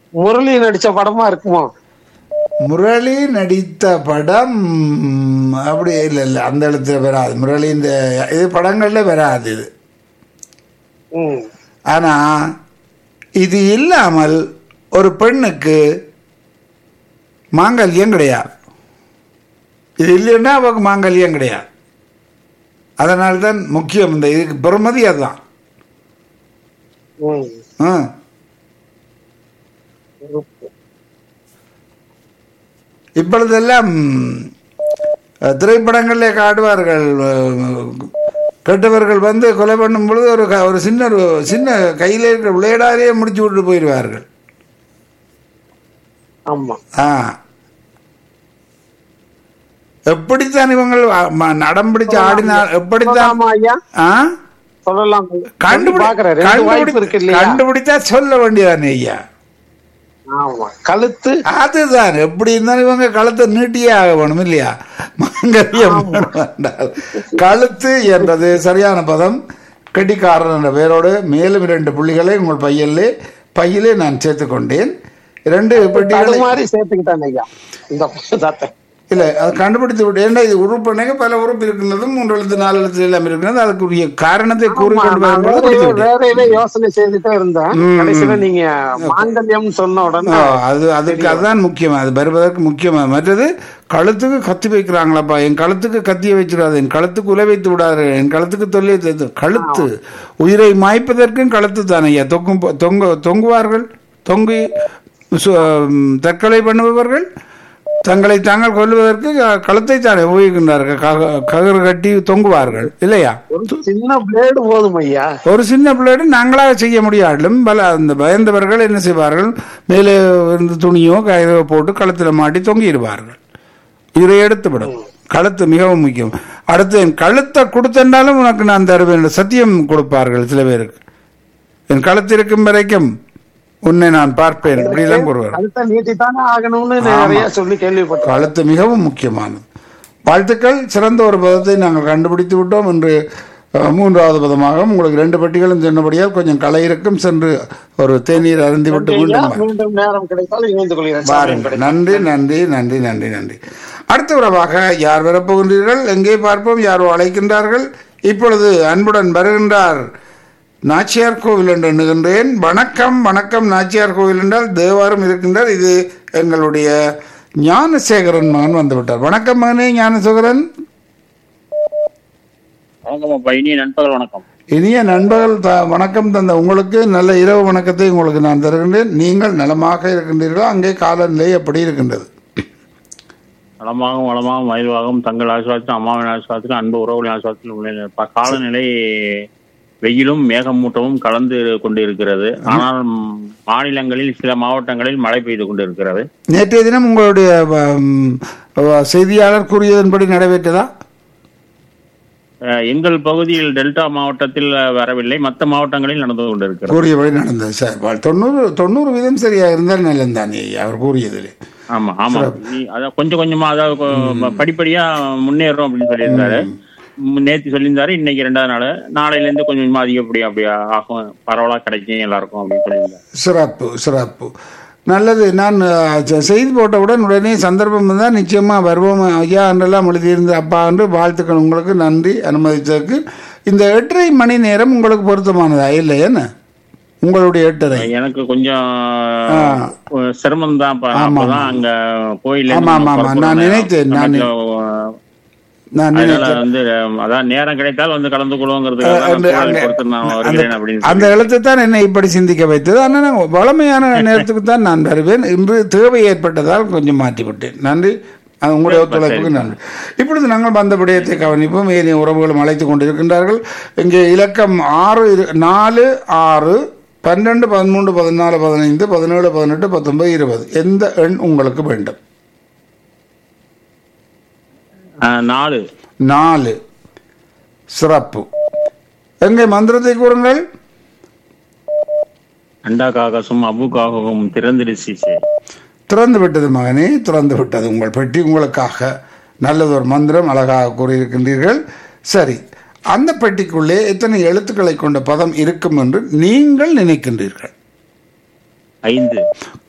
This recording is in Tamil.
முரளி நடிச்ச படமா இருக்குமோ முரளி நடித்த படம் அப்படி இல்லை இல்லை அந்த இடத்துல வராது முரளி இந்த இது படங்கள்ல வராது இது ம் ஆனா இது இல்லாமல் ஒரு பெண்ணுக்கு மாங்கல்யம் கிடையாது இது இல்லைன்னா அவருக்கு மாங்கல்யம் கிடையாது அதனால தான் முக்கியம் இந்த இதுக்கு பெருமதி அதுதான் ம் ஆ. இப்பொழுதெல்லாம் அஹ், திரைப்படங்களிலே காட்டுவார்கள் அஹ், கெட்டவர்கள் வந்து கொலை பண்ணும் பொழுது ஒரு க- ஒரு சின்ன ஒரு சின்ன கையில் இருக்கிற விளையாடாலேயே முடிச்சு விட்டு போயிடுவார்கள் ஆமா ஆ எப்படித்தான் இவங்கள் அ- ம- நடம் பிடிச்சு ஆடினால் எப்படித்தான் சொல்லலாமா ஐயா ஆ சொல்லலாம் கண்டுபிடி பாக்குறேன் ரெண்டு வாய்ப்பு இருக்கு கண்டுபிடி இல்லையா கண்டுபிடிச்சா சொல்ல வேண்டியதானே ஐயா ஆமா கழுத்து அதுதான் எப்படி இருந்தாலும் இவங்க கழுத்தை நீட்டியே ஆக வேணும் இல்லையா மங்கல்யம் என்றால் கழுத்து என்பது சரியான பதம் கெட்டிக்காரன் என்ற பெயரோடு மேலும் இரண்டு புள்ளிகளை உங்கள் பையிலே பையிலே நான் சேர்த்துக் கொண்டேன் இரண்டு பெட்டிகளை தடுமாறி சேர்த்துக்கிட்டான் ஐயா இந்த பதத்தை இல்லை அது கண்டுபிடித்து விட்டு ஏன்டா இது உறுப்புனங்க பல உறுப்பு இருக்கின்றது மூன்று எழுத்து நாலு எழுத்து எல்லாம் இருக்கிறது அதுக்குரிய காரணத்தை கூறிக்கொண்டு நான் வரும்போது வேற பிடித்து ஏதோ- விட்டேன். வேற ஏதோ யோசனை செய்துட்டே இருந்தேன் கடைசியில நீங்க மாங்கல்யம் சொன்ன உடனே ஆ, அது அதுக்கு அதுதான் முக்கியம் அது வருவதற்கு முக்கியமா மற்றது கழுத்துக்கு கத்தி வைக்கிறாங்களாப்பா என் கழுத்துக்கு கத்தியை வச்சிடாது என் கழுத்துக்கு உலை வைத்து விடாது என் கழுத்துக்கு தொல்லை வைத்து கழுத்து உயிரை மாய்ப்பதற்கும் கழுத்து தானே ஐயா தொங்கும் போ- தொங்க தொங்குவார்கள் தொங்கி சு- ம், தற்கொலை பண்ணுபவர்கள் தங்களை தாங்கள் கொல்லுவதற்கு க- கழுத்தை தானே உபயோகிக்கின்றார்கள் க- கயிறு கட்டி தொங்குவார்கள் இல்லையா ஒரு சின்ன பிளேடு போதும் ஐயா ஒரு சின்ன பிள்ளையோடு நாங்களாக செய்ய முடியாட்டிலும் பல அந்த பயந்தவர்கள் என்ன செய்வார்கள் மேலே இருந்து துணியோ கயிறோ போட்டு கழுத்தில் மாட்டி தொங்கிடுவார்கள் இதை எடுத்துவிடும் கழுத்து மிகவும் முக்கியம் அடுத்து என் கழுத்தை கொடுத்தென்றாலும் உனக்கு நான் தருவேன் என்று சத்தியம் கொடுப்பார்கள் சில பேருக்கு என் கழுத்து இருக்கும் வரைக்கும் உன்னை நான் பார்ப்பேன் இப்படிதான் கூறுவார் கழுத்தை நீட்டித்தானே ஆகணும்னு நிறைய சொல்லி கேள்விப்பட்டேன் கழுத்து மிகவும் முக்கியமானது வாழ்த்துக்கள் சிறந்த ஒரு பதத்தை நாங்கள் கண்டுபிடித்து விட்டோம் என்று அஹ், மூன்றாவது பதமாக உங்களுக்கு ரெண்டு பெட்டிகளும் சொன்னபடியால் கொஞ்சம் களை இருக்கும் சென்று ஒரு தேநீர் அருந்தி விட்டு ஐயா, மீண்டும் வா- மீண்டும் நேரம் கிடைத்தால் இணைந்து கொள்கிறேன் சாமி வாருங்கள் நன்றி நன்றி நன்றி நன்றி நன்றி அடுத்த உறவாக யார் வரப்போகின்றீர்கள் எங்கே பார்ப்போம் யாரோ அழைக்கின்றார்கள் இப்பொழுது அன்புடன் வருகின்றார் நாச்சியார் கோவில் என்று எண்ணுகின்றேன் வணக்கம் வணக்கம் நாச்சியார் கோவில் என்றால் தேவாரம் இருக்கின்றார் இது எங்களுடைய ஞானசேகரன் மகன் வந்துவிட்டார் வணக்கம் மகனே ஞானசேகரன் வணக்கம் அப்பா இனிய நண்பகல் வணக்கம் இனிய நண்பர்கள் த வணக்கம் தந்த உங்களுக்கு நல்ல இரவு வணக்கத்தை உங்களுக்கு நான் தருகின்றேன் நீங்கள் நலமாக இருக்கின்றீர்களோ அங்கே காலநிலை எப்படி இருக்கின்றது நலமாகவும் வளமாகவும் மயில்வாகவும் தங்கள் ஆசிர்வாதத்திலும் அம்மாவின் ஆசிர்வாதத்திலும் அன்பு உறவுகளின் ஆசிர்வாதத்திலும் உள்ளேன் இருப்பா. காலநிலை வெயிலும் மேகமூட்டமும் கலந்து கொண்டு இருக்கிறது ஆனால் ம், மாநிலங்களில் சில மாவட்டங்களில் மழை பெய்து கொண்டு இருக்கிறது நேற்றைய தினம் உங்களுடைய ம், செய்தியாளர் கூறியதன்படி நிறைவேற்றதா அஹ், எங்கள் பகுதியில் டெல்டா மாவட்டத்தில் வரவில்லை மற்ற மாவட்டங்களில் நடந்து கொண்டு இருக்கிறது கூறியபடி நடந்தது சார் வா- தொண்ணூறு தொண்ணூறு வீதம் சரியா இருந்தால் நல்லது தானே அவர் கூறியதில் ஆமா ஆமா நீ- அதான் கொஞ்சம் கொஞ்சமா அதாவது கொ- படிப்படியா முன்னேறும் அப்படின்னு சொல்லியிருந்தாரு ம், நேத்து சொல்லியிருந்தாரு இன்னைக்கு ரெண்டாவது நாள் நாளையில இருந்து கொஞ்சம் கொஞ்சமா அதிகப்படியா அப்படியா ஆகும் பரவலா கிடைக்கும் எல்லாருக்கும் அப்படின்னு சொல்லியிருந்தாரு சிறப்பு சிறப்பு நல்லது நான் அஹ், செ- செய்தி போட்டவுடன் உடனே சந்தர்ப்பம் இருந்தால் நிச்சயமாக வருவோம் ஐயா என்றெல்லாம் எழுதியிருந்து அப்பா என்று வாழ்த்துக்கள் உங்களுக்கு நன்றி அனுமதித்ததற்கு இந்த எட்டரை மணி நேரம் உங்களுக்கு பொருத்தமானதா இல்லை என்ன உங்களுடைய எட்டரை எனக்கு கொஞ்சம் சிரமம் தான் அப்பதான் அங்க கோயில்ல ஆமா, ஆமா, ஆமா. நான் நினைத்தேன், நான் நான் அதனால நினைத்தேன் வந்து அதான் நேரம் கிடைத்தால் வந்து கலந்து அந்த- கொள்வோங்கிறதுக்காக அந்த- பொறுத்து நான் வருகிறேன் அப்படின்னு அந்த எழுத்து தான் என்னை இப்படி சிந்திக்க வைத்தது ஆனால் நான் வளமையான நேரத்துக்கு தான் நான் வருவேன் இன்று தேவை ஏற்பட்டதால் கொஞ்சம் மாற்றிவிட்டேன் நன்றி அது உங்களுடைய ஒத்துழைப்புக்கு நன்றி இப்பொழுது நாங்கள் வந்த விடயத்தை கவனிப்போம் ஏனைய உறவுகளும் அழைத்துக் கொண்டிருக்கின்றார்கள் இங்கே இலக்கம் ஆறு இரு- நாலு ஆறு பன்னெண்டு பதிமூன்று பதினாலு பதினைந்து பதினேழு பதினெட்டு பத்தொன்பது இருபது எந்த எண் உங்களுக்கு வேண்டும் ஆஹ், நாலு நாலு சிறப்பு எங்கே மந்திரத்தை கூறுங்கள் அண்டா காகசும் அபு காகமும் திறந்திரு சீசே திறந்து விட்டது மகனே திறந்து விட்டது உங்கள் பெட்டி உங்களுக்காக நல்லதொரு மந்திரம் அழகாக கூறியிருக்கின்றீர்கள் சரி அந்த பெட்டிக்குள்ளே எத்தனை எழுத்துக்களை கொண்ட பதம் இருக்கும் என்று நீங்கள் நினைக்கின்றீர்கள் ஐந்து